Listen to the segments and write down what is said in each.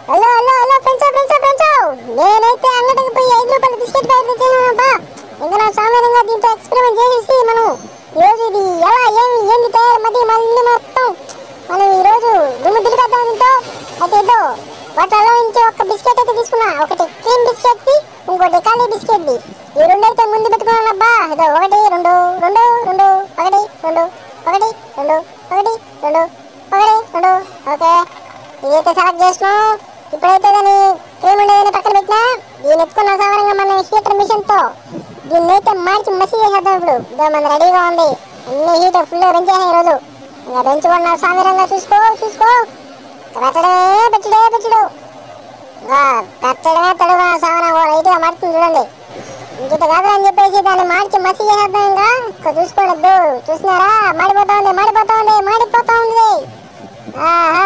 Hello hello hello friends friends friends నేనైతే అంగడికి పోయి ఐదు రూపాయల బిస్కెట్ ప్యాకెట్ తెచ్చానబ్బా ఇంకా నా సామాన్యంగా దీంతో ఎక్స్పెరిమెంట్ చేసి మనం ఈరోజు ఇది ఎలా ఏమి ఏంది తయారు మధ్య మళ్ళీ మొత్తం మనం ఈరోజు దుమ్ము దులిపేద్దాం దీంతో అయితే ఏదో వాటిలో నుంచి ఒక బిస్కెట్ అయితే తీసుకున్నా ఒకటి క్రీమ్ బిస్కెట్ ది ఇంకోటి ఖాళీ బిస్కెట్ ది ఈ రెండు అయితే ముందు పెట్టుకున్నాను అబ్బా ఇదో ఒకటి రెండు రెండు రెండు ఒకటి రెండు ఒకటి రెండు ఒకటి రెండు ఒకటి రెండు ఓకే ఇదైతే సెలెక్ట్ చేసినాం ఇప్పుడైతే దాన్ని క్రీమ్ ఉండేదని పక్కన పెట్టినా దీన్ని ఎత్తుకున్న సాధారణంగా మన హీటర్ మిషన్ తో దీన్ని అయితే మార్చి మసి చేసేద్దాం ఇప్పుడు ఇదో మన రెడీగా ఉంది అన్ని హీట్ ఫుల్ పెంచేసాయి ఈరోజు ఇంకా పెంచుకున్న సాధారణంగా చూసుకో చూసుకో పెట్టడమే పెట్టడే పెట్టడు ఇంకా పెట్టడమే తడుగా సాధన రైట్గా మారుతుంది చూడండి ఇంకిట కాదు అని చెప్పేసి దాన్ని మార్చి మసి చేసేద్దాం ఇంకా ఇక్కడ చూసుకోవద్దు చూస్తున్నారా మాడిపోతా ఉంది మాడిపోతా ఉంది మాడిపోతా ఉంది ఆహా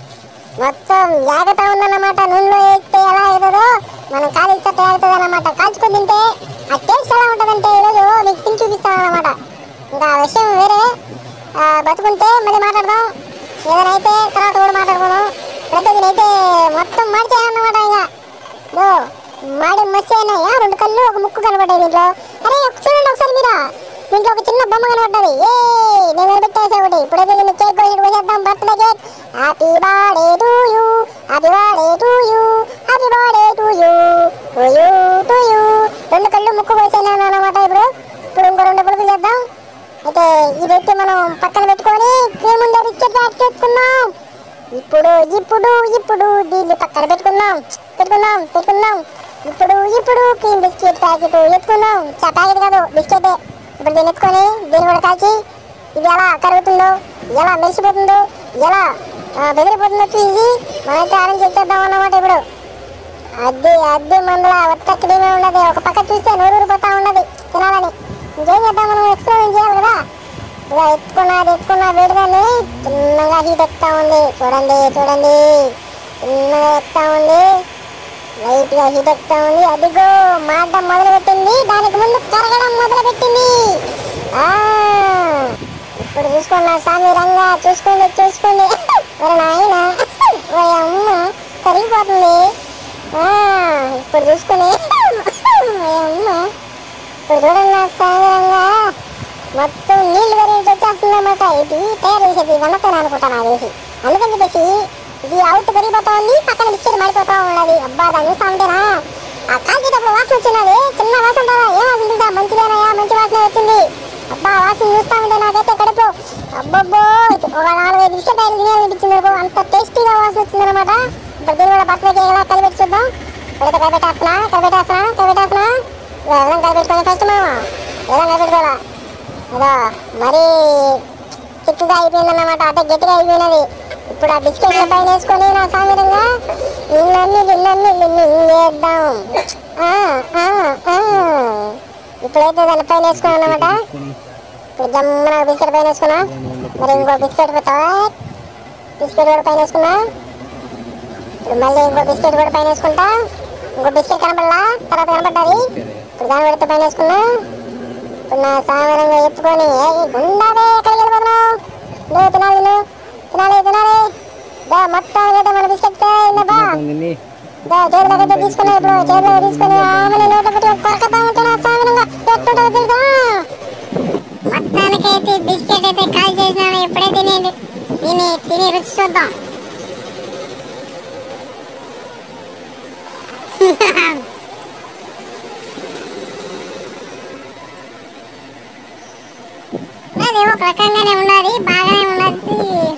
మొత్తం జాగ్రత్త ఉందన్నమాట నూనెలో వేస్తే ఎలా అవుతుందో మనం కాలిస్తే అవుతుంది అన్నమాట కాల్చుకొని తింటే ఆ టేస్ట్ ఎలా ఉంటుందంటే ఈరోజు మీకు తిని చూపిస్తాను అనమాట ఇంకా ఆ విషయం వేరే ఆ, బతుకుంటే మళ్ళీ మాట్లాడదాం ఏదైనా అయితే తర్వాత కూడా మాట్లాడుకుందాం ఇప్పుడైతే దీనైతే మొత్తం మార్చేయాలన్నమాట ఇంకా దో మాడి మసి అయినాయా రెండు కళ్ళు ఒక ముక్కు కనబడ్డాయి దీంట్లో అరే ఒక చూడండి ఒకసారి మీరు దీంట్లో ఒక చిన్న బొమ్మ కనబడ్డది ఏ నేను కనిపెట్టేసా ఒకటి ఇప్పుడైతే దీన్ని కేక్ కోసి కోసేద్దాం birthday cake happy birthday to you happy birthday to you happy birthday to you to you to you రెండు కళ్ళు ముక్కు కోసేనాను అనమాట ఇప్పుడు ఇప్పుడు ఇంకో రెండు పులుపులు చేద్దాం అయితే ఇదైతే మనం పక్కన పెట్టుకొని క్రీమ్ ఉండే బిస్కెట్ ప్యాక్ చేసుకుందాం ఇప్పుడు ఇప్పుడు ఇప్పుడు దీన్ని పక్కన పెట్టుకుందాం పెట్టుకుందాం పెట్టుకుందాం ఇప్పుడు ఇప్పుడు క్రీమ్ బిస్కెట్ ప్యాకెట్ ఎత్తుకుందాం చా ప్యాకెట్ కాదు బిస్కెట్ ఇప్పుడు దీన్ని ఎత్తుకొని దీన్ని కూడా కాల్చి ఇది ఎలా కరుగుతుందో ఎలా మెరిసిపోతుందో ఎలా ఆ, బెదిరిపోతుందో చూసి మనమైతే ఆరెంజ్ చేసేద్దాం అన్నమాట ఇప్పుడు అద్దె అద్దె మందుల ఒక్క క్రీమే ఉన్నది ఒక పక్క చూస్తే నోరూరిపోతా ఉన్నది తినాలని ఇంకేం చేద్దాం మనం ఎక్స్పెరిమెంట్ చేయాలి కదా ఇలా ఎత్తుకున్నది ఎత్తుకున్న వేడిదాన్ని చిన్నగా హీట్ ఎక్కుతా ఉంది చూడండి చూడండి చిన్నగా ఎక్కుతా ఉంది లైట్ గా హీట్ ఎక్కుతా ఉంది అదిగో మాడడం మొదలు పెట్టింది దానికి ముందు కరగడం మొదలు పెట్టింది ఆ ఇప్పుడు చూసుకున్నా స్వామి రంగా చూసుకోండి చూసుకోండి మరి నాయన ఓ అమ్మ కరిగిపోతుంది ఆ, ఇప్పుడు చూసుకుని ఓ అమ్మ ఇప్పుడు చూడండి నా స్వామి రంగా మొత్తం నీళ్లు కరిగి వచ్చేస్తుంది అన్నమాట ఇది తయారు చేసేది వన్నతను అనుకుంటా నాకు తెలిసి అందుకని చెప్పేసి ఇది అవుట్ కరిగిపోతా ఉంది పక్కన బిస్కెట్ మాడిపోతా ఉన్నది అబ్బా దాన్ని చూస్తా ఉంటేనా ఆ కాల్చేటప్పుడు వాసన వచ్చినది చిన్న వాసన కదా ఏ వాసన చూసా మంచిదేనయ్యా మంచి వాసన వచ్చింది అబ్బా ఆ వాసన చూస్తా ఉంటే నాకైతే కడుపు అబ్బబ్బో ఒక నాలుగైదు బిస్కెట్ ఐదు తినేయాలనిపించింది నాకు అంత టేస్టీగా వాసన వచ్చింది అనమాట ఇప్పుడు దీన్ని కూడా బట్టలకి ఎలా కలిపెట్టి చూద్దాం ఇప్పుడైతే కలిపెట్టేస్తున్నా కలిపెట్టేస్తున్నా కలిపెట్టేస్తున్నా ఎలా కలిపెట్టుకొని ఫస్ట్ మామ ఎలా కలిపెట్టుకోవాలా అదో మరీ తిక్కుగా అయిపోయిందన్నమాట అంటే గట్టిగా అయిపోయినది ఇప్పుడు ఆ బిస్కెట్ పైన వేసుకొని నా సామిరంగా ఇన్నన్ని ఇన్నన్ని చేద్దాం ఆ, ఆ, ఆ. ఇప్పుడైతే దాని పైన వేసుకున్నాను అనమాట ఇప్పుడు జమ్మున ఒక బిస్కెట్ పైన వేసుకున్నా మరి ఇంకో బిస్కెట్ పోతావా బిస్కెట్ కూడా పైన వేసుకున్నా ఇప్పుడు మళ్ళీ ఇంకో బిస్కెట్ కూడా పైన వేసుకుంటా ఇంకో బిస్కెట్ కనపడలా తర్వాత కనపడ్డది ఇప్పుడు దాన్ని పెడితే పైన వేసుకున్నా ఇప్పుడు నా సామానంగా ఎత్తుకొని ఏ గుండాదే ఎక్కడికి వెళ్ళిపోతున్నావు దో తినాలి నువ్వు తినాలి తినాలి దా మొత్తం ఏదో మన బిస్కెట్ అయిందబ్బా దా చేతిలోకి అయితే తీసుకున్నా ఇప్పుడు చేతిలోకి తీసుకుని ఆమెను నోట పెట్టి కొరకతా ఉంటే నా సామానంగా ఎట్టుంటుందో తెలుసా మొత్తానికైతే బిస్కెట్ అయితే కాల్ చేసినాను ఇప్పుడే తినేది తిని తిని రుచి చూద్దాం అది ఒక రకంగానే ఉన్నది బాగానే ఉన్నది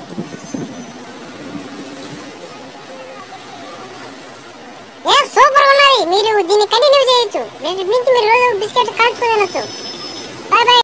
ఏ సూపర్ ఉన్నది మీరు దీన్ని కంటిన్యూ చేయొచ్చు రేపు నుంచి మీరు రోజు బిస్కెట్ కాల్చుకుని బాయ్ బాయ్